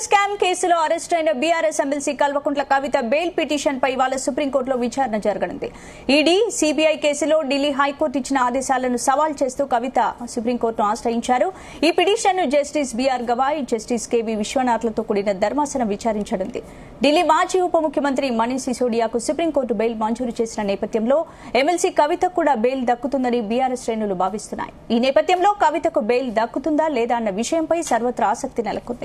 liquor scam కేసులో arrest అయిన BRS MLC Kalvakuntla Kavitha bail petition పై ఇవాళ సుప్రీంకోర్టులో విచారణ జరగనుంది ఈడీ సీబీఐ కేసులో ఢిల్లీ హైకోర్టు ఇచ్చిన ఆదేశాలను సవాల్ చేస్తూ కవిత సుప్రీంకోర్టును ఆశ్రయించారు ఈ పిటిషన్ ను justice BR Gavai justice KV విశ్వనాథ్లతో కూడిన ధర్మాసనం విచారించనుంది ఢిల్లీ మాజీ ఉప ముఖ్యమంత్రి మనీష్ సిసోడియాకు సుప్రీంకోర్టు బెయిల్ మంజూరు చేసిన నేపథ్యంలో ఎమ్మెల్సీ కవిత కూడా బెయిల్ దక్కుతుందని బీఆర్ఎస్ శ్రేణులు భావిస్తున్నాయి ఈ నేపథ్యంలో కవితకు బెయిల్ దక్కుతుందా లేదా అన్న విషయంపై సర్వత్రా ఆసక్తి నెలకొంది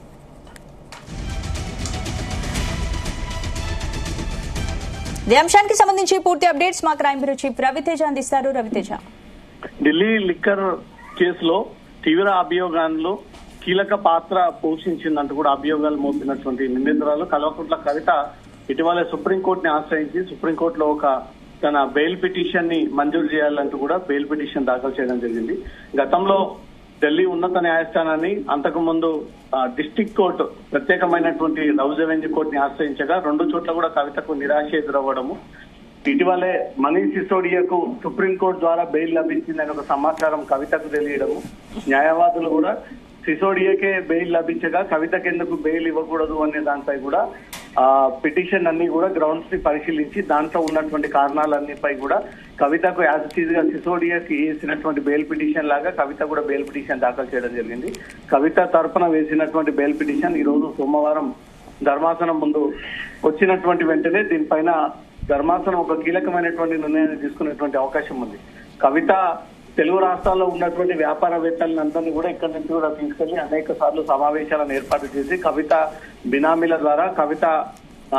ఈ అంశానికి సంబంధించి పూర్తి అప్డేట్స్ మా క్రైమ్ బ్యూరో చీఫ్ రవితేజ అందిస్తారు రవితేజ ఢిల్లీ లిక్కర్ కేసులో తీవ్ర అభియోగాల్లో కీలక పాత్ర పోషించిందంటూ కూడా అభియోగాలు మోపినటువంటి నిందితురాలు కల్వకుంట్ల కవిత ఇటీవల సుప్రీంకోర్టుని ఆశ్రయించి సుప్రీంకోర్టులో ఒక తన బెయిల్ పిటిషన్ ని మంజూరు చేయాలంటూ కూడా బెయిల్ పిటిషన్ దాఖలు చేయడం జరిగింది గతంలో ఢిల్లీ ఉన్నత న్యాయస్థానాన్ని అంతకు ముందు డిస్టిక్ కోర్టు ప్రత్యేకమైనటువంటి రౌజ్ అవెంజ్ కోర్టుని ఆశ్రయించగా రెండు చోట్ల కూడా కవితకు నిరాశ ఎదురవ్వడము ఇటీవలే మనీష్ సిసోడియాకు సుప్రీంకోర్టు ద్వారా బెయిల్ లభించిందని ఒక సమాచారం కవితకు తెలియడము న్యాయవాదులు కూడా సిసోడియాకే బెయిల్ లభించగా కవితకి ఎందుకు బెయిల్ ఇవ్వకూడదు అనే దానిపై కూడా ఆ పిటిషన్ అన్ని కూడా గ్రౌండ్స్ ని పరిశీలించి దాంట్లో ఉన్నటువంటి కారణాలన్నిపై కూడా కవితకు యాజ్ గా సిసోడియాకి వేసినటువంటి బెయిల్ పిటిషన్ లాగా కవిత కూడా బెయిల్ పిటిషన్ దాఖలు చేయడం జరిగింది కవిత తరపున వేసినటువంటి బెయిల్ పిటిషన్ ఈ రోజు సోమవారం ధర్మాసనం ముందు వచ్చినటువంటి వెంటనే దీనిపైన ధర్మాసనం ఒక కీలకమైనటువంటి నిర్ణయాన్ని తీసుకునేటువంటి అవకాశం ఉంది కవిత తెలుగు రాష్ట్రాల్లో ఉన్నటువంటి వ్యాపారవేత్తలను అందరినీ కూడా ఇక్కడి నుంచి కూడా తీసుకెళ్లి అనేక సార్లు సమావేశాలను ఏర్పాటు చేసి కవిత బినామీల ద్వారా కవిత ఆ,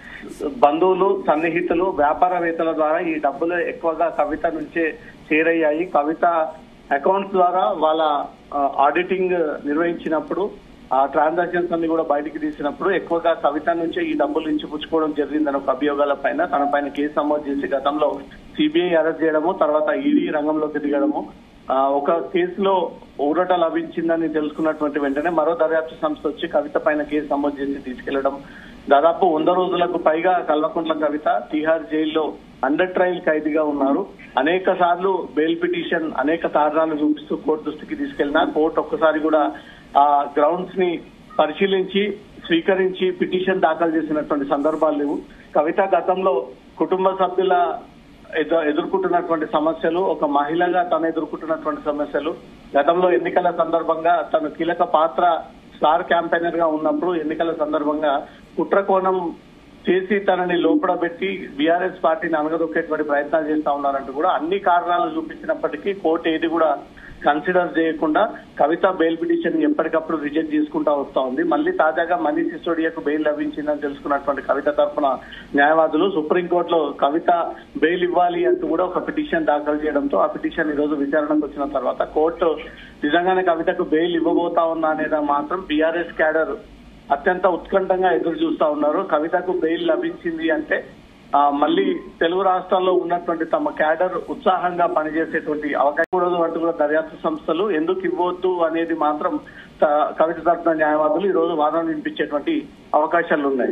బంధువులు సన్నిహితులు వ్యాపారవేత్తల ద్వారా ఈ డబ్బులు ఎక్కువగా కవిత నుంచే చేరయ్యాయి కవిత అకౌంట్స్ ద్వారా వాళ్ళ ఆ, ఆడిటింగ్ నిర్వహించినప్పుడు ఆ ట్రాన్సాక్షన్స్ అన్ని కూడా బయటికి తీసినప్పుడు ఎక్కువగా కవిత నుంచే ఈ డబ్బులు నుంచి పుచ్చుకోవడం జరిగిందని ఒక అభియోగాల పైన తన పైన కేసు నమోదు చేసి గతంలో సిబిఐ అరెస్ట్ చేయడము తర్వాత ఈడీ రంగంలోకి దిగడము ఆ, ఒక కేసులో ఊరట లభించిందని తెలుసుకున్నటువంటి వెంటనే మరో దర్యాప్తు సంస్థ వచ్చి కవిత పైన కేసు నమోదు చేసి తీసుకెళ్లడం దాదాపు వంద రోజులకు పైగా కల్వకుంట్ల కవిత తిహార్ జైల్లో అండర్ ట్రయల్ ఖైదీగా ఉన్నారు అనేక సార్లు బెయిల్ పిటిషన్ అనేక కారణాలు చూపిస్తూ కోర్టు దృష్టికి తీసుకెళ్లినా కోర్టు ఒక్కసారి కూడా ఆ గ్రౌండ్స్ ని పరిశీలించి స్వీకరించి పిటిషన్ దాఖలు చేసినటువంటి సందర్భాలు లేవు కవిత గతంలో కుటుంబ సభ్యుల ఎదు- ఎదుర్కొంటున్నటువంటి సమస్యలు ఒక మహిళగా తను ఎదుర్కొంటున్నటువంటి సమస్యలు గతంలో ఎన్నికల సందర్భంగా తను కీలక పాత్ర స్టార్ క్యాంపెయినర్ గా ఉన్నప్పుడు ఎన్నికల సందర్భంగా కుట్రకోణం చేసి తనని లోపల పెట్టి బీఆర్ఎస్ పార్టీని అనగదొక్కేటువంటి ప్రయత్నాలు చేస్తా ఉన్నారంటూ కూడా అన్ని కారణాలు చూపించినప్పటికీ కోర్టు ఏది కూడా కన్సిడర్ చేయకుండా కవిత బెయిల్ పిటిషన్ ఎప్పటికప్పుడు రిజెక్ట్ చేసుకుంటా వస్తా ఉంది మళ్ళీ తాజాగా మనీష్ సిసోడియాకు బెయిల్ లభించిందని తెలుసుకున్నటువంటి కవిత తరఫున న్యాయవాదులు సుప్రీంకోర్టులో కవిత బెయిల్ ఇవ్వాలి అంటూ కూడా ఒక పిటిషన్ దాఖలు చేయడంతో ఆ పిటిషన్ ఈ రోజు విచారణకు వచ్చిన తర్వాత కోర్టు నిజంగానే కవితకు బెయిల్ ఇవ్వబోతా ఉందా అనేది మాత్రం బీఆర్ఎస్ క్యాడర్ అత్యంత ఉత్కంఠంగా ఎదురు చూస్తా ఉన్నారు కవితకు బెయిల్ లభించింది అంటే ఆ, మళ్ళీ తెలుగు రాష్ట్రాల్లో ఉన్నటువంటి తమ క్యాడర్ ఉత్సాహంగా పనిచేసేటువంటి అవకాశం కూడదు అంటూ కూడా దర్యాప్తు సంస్థలు ఎందుకు ఇవ్వద్దు అనేది మాత్రం త- కవిత తరఫున న్యాయవాదులు ఈ రోజు వాదన వినిపించేటువంటి అవకాశాలు ఉన్నాయి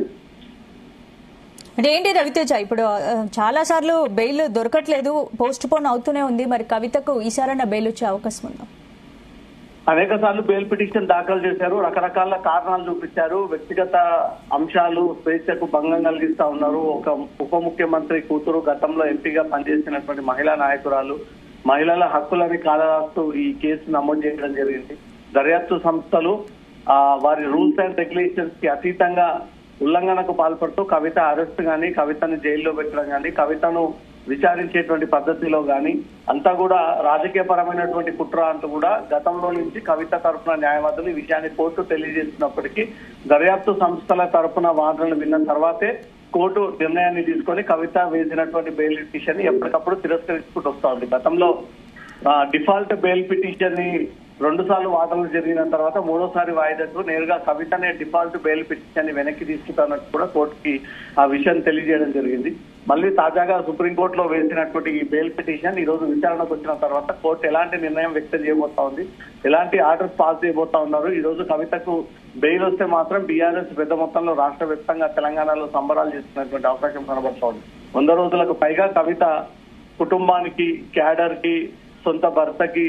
అంటే ఏంటి రవితేజ ఇప్పుడు చాలా సార్లు బెయిల్ దొరకట్లేదు పోస్ట్ పోన్ అవుతూనే ఉంది మరి కవితకు ఈసారన్న బెయిల్ వచ్చే అవకాశం ఉందా అనేక సార్లు బెయిల్ పిటిషన్ దాఖలు చేశారు రకరకాల కారణాలు చూపించారు వ్యక్తిగత అంశాలు స్వేచ్ఛకు భంగం కలిగిస్తా ఉన్నారు ఒక ఉప ముఖ్యమంత్రి కూతురు గతంలో ఎంపీగా పనిచేసినటువంటి మహిళా నాయకురాలు మహిళల హక్కులని కాలరాస్తూ ఈ కేసు నమోదు చేయడం జరిగింది దర్యాప్తు సంస్థలు ఆ, వారి రూల్స్ అండ్ రెగ్యులేషన్స్ కి అతీతంగా ఉల్లంఘనకు పాల్పడుతూ కవిత అరెస్ట్ గాని కవితను జైల్లో పెట్టడం గాని కవితను విచారించేటువంటి పద్ధతిలో గాని అంతా కూడా రాజకీయ పరమైనటువంటి కుట్ర అంటూ కూడా గతంలో నుంచి కవిత తరఫున న్యాయవాదులు ఈ విషయాన్ని కోర్టు తెలియజేస్తున్నప్పటికీ దర్యాప్తు సంస్థల తరఫున వాదనలు విన్న తర్వాతే కోర్టు నిర్ణయాన్ని తీసుకొని కవిత వేసినటువంటి బెయిల్ పిటిషన్ ఎప్పటికప్పుడు తిరస్కరించుకుంటూ వస్తా ఉంది గతంలో డిఫాల్ట్ బెయిల్ పిటిషన్ ని రెండు సార్లు వాదనలు జరిగిన తర్వాత మూడోసారి వాయిదాకు నేరుగా కవితనే డిఫాల్ట్ బెయిల్ పిటిషన్ ని వెనక్కి తీసుకుంటున్నట్టు కూడా కోర్టుకి ఆ విషయం తెలియజేయడం జరిగింది మళ్ళీ తాజాగా సుప్రీంకోర్టులో వేసినటువంటి ఈ బెయిల్ పిటిషన్ ఈ రోజు విచారణకు వచ్చిన తర్వాత కోర్టు ఎలాంటి నిర్ణయం వ్యక్తం చేయబోతా ఉంది ఎలాంటి ఆర్డర్స్ పాస్ చేయబోతా ఉన్నారు ఈ రోజు కవితకు బెయిల్ వస్తే మాత్రం బీఆర్ఎస్ పెద్ద మొత్తంలో రాష్ట్ర వ్యాప్తంగా తెలంగాణలో సంబరాలు చేస్తున్నటువంటి అవకాశం కనబడుతోంది వంద రోజులకు పైగా కవిత కుటుంబానికి క్యాడర్ కి సొంత భర్తకి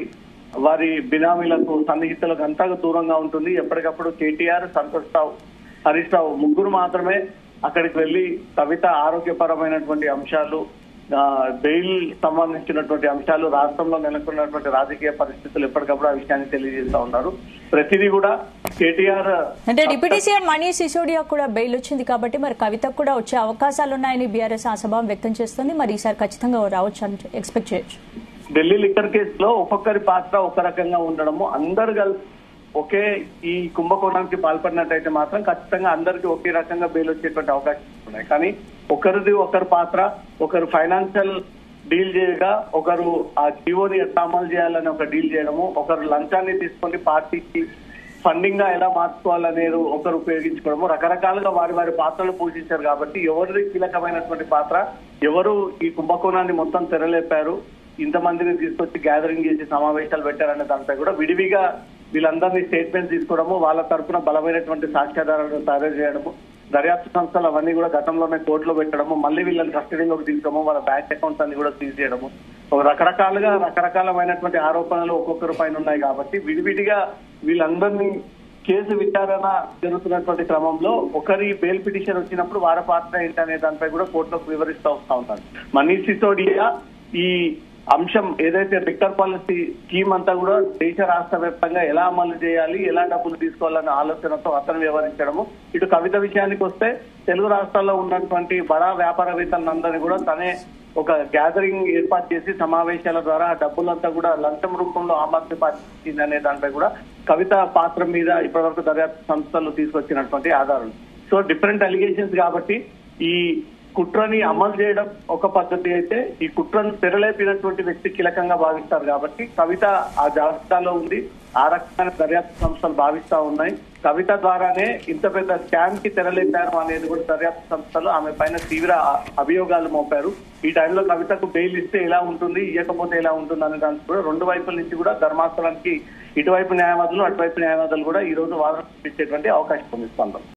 వారి బినామీలకు సన్నిహితులకు అంతా దూరంగా ఉంటుంది ఎప్పటికప్పుడు కేటీఆర్ సంతోష్ రావు హరీష్ రావు ముగ్గురు మాత్రమే అక్కడికి వెళ్లి కవిత ఆరోగ్యపరమైనటువంటి అంశాలు ఆ, బెయిల్ సంబంధించినటువంటి అంశాలు రాష్ట్రంలో నెలకొన్నటువంటి రాజకీయ పరిస్థితులు ఎప్పటికప్పుడు ఆ విషయాన్ని తెలియజేస్తా ఉన్నారు ప్రతిదీ కూడా కేటీఆర్ అంటే డిప్యూటీ సీఎం మనీష్ సిసోడియా కూడా బెయిల్ వచ్చింది కాబట్టి మరి కవితకు కూడా వచ్చే అవకాశాలు ఉన్నాయని బీఆర్ఎస్ ఆశాభావం వ్యక్తం చేస్తుంది మరి ఈసారి ఖచ్చితంగా రావచ్చు అని ఎక్స్పెక్ట్ చేయొచ్చు ఢిల్లీ లిక్కర్ కేసులో ఒక్కొక్కరి పాత్ర ఒక రకంగా ఉండడము అందరు కలిసి ఒకే ఈ కుంభకోణానికి పాల్పడినట్టయితే మాత్రం ఖచ్చితంగా అందరికి ఒకే రకంగా బెయిల్ వచ్చేటువంటి అవకాశాలు ఉన్నాయి కానీ ఒకరిది ఒకరి పాత్ర ఒకరు ఫైనాన్షియల్ డీల్ చేయగా ఒకరు ఆ జీవోని ఎట్లా అమలు చేయాలని ఒక డీల్ చేయడము ఒకరు లంచాన్ని తీసుకొని పార్టీకి ఫండింగ్ గా ఎలా మార్చుకోవాలనేది ఒకరు ఉపయోగించుకోవడము రకరకాలుగా వారి వారి పాత్రలు పోషించారు కాబట్టి ఎవరిది కీలకమైనటువంటి పాత్ర ఎవరు ఈ కుంభకోణాన్ని మొత్తం తెరలేపారు ఇంతమందిని తీసుకొచ్చి గ్యాదరింగ్ చేసి సమావేశాలు పెట్టారనే దానిపై కూడా విడివిగా వీళ్ళందరినీ స్టేట్మెంట్ తీసుకోవడము వాళ్ళ తరఫున బలమైనటువంటి సాక్ష్యాధారాలను తయారు చేయడము దర్యాప్తు సంస్థలు అవన్నీ కూడా గతంలోనే కోర్టులో పెట్టడము మళ్ళీ వీళ్ళని కస్టడీలోకి తీసుకోవడము వాళ్ళ బ్యాంక్ అకౌంట్స్ అన్ని కూడా సీజ్ చేయడము ఒక రకరకాలుగా రకరకాలమైనటువంటి ఆరోపణలు ఒక్కొక్కరి పైన ఉన్నాయి కాబట్టి విడివిడిగా వీళ్ళందరినీ కేసు విచారణ జరుగుతున్నటువంటి క్రమంలో ఒకరి బెయిల్ పిటిషన్ వచ్చినప్పుడు వారి పాత్ర ఏంటనే దానిపై కూడా కోర్టులకు వివరిస్తూ వస్తా ఉంటారు మనీష్ సిసోడియా ఈ అంశం ఏదైతే రిక్కర్ పాలసీ స్కీమ్ అంతా కూడా దేశ రాష్ట్ర వ్యాప్తంగా ఎలా అమలు చేయాలి ఎలా డబ్బులు తీసుకోవాలన్న ఆలోచనతో అతను వ్యవహరించడము ఇటు కవిత విషయానికి వస్తే తెలుగు రాష్ట్రాల్లో ఉన్నటువంటి బడా వ్యాపారవేత్తలందరినీ కూడా తనే ఒక గ్యాదరింగ్ ఏర్పాటు చేసి సమావేశాల ద్వారా ఆ డబ్బులంతా కూడా లంచం రూపంలో ఆమ్ ఆద్మీ పార్టీ అనే దానిపై కూడా కవిత పాత్ర మీద ఇప్పటివరకు దర్యాప్తు సంస్థలు తీసుకొచ్చినటువంటి ఆధారాలు సో డిఫరెంట్ అలిగేషన్స్ కాబట్టి ఈ కుట్రని అమలు చేయడం ఒక పద్ధతి అయితే ఈ కుట్రను తెరలేపినటువంటి వ్యక్తి కీలకంగా భావిస్తారు కాబట్టి కవిత ఆ జాబితాలో ఉంది ఆ రకమైన దర్యాప్తు సంస్థలు భావిస్తా ఉన్నాయి కవిత ద్వారానే ఇంత పెద్ద స్కామ్ కి తెరలేపారు అనేది కూడా దర్యాప్తు సంస్థలు ఆమె పైన తీవ్ర అభియోగాలు మోపారు ఈ టైంలో కవితకు బెయిల్ ఇస్తే ఎలా ఉంటుంది ఇవ్వకపోతే ఎలా ఉంటుంది అనే దానికి కూడా రెండు వైపుల నుంచి కూడా ధర్మాసనానికి ఇటువైపు న్యాయవాదులు అటువైపు న్యాయవాదులు కూడా ఈ రోజు వాదన ఇచ్చేటువంటి అవకాశం ఉంది స్పందన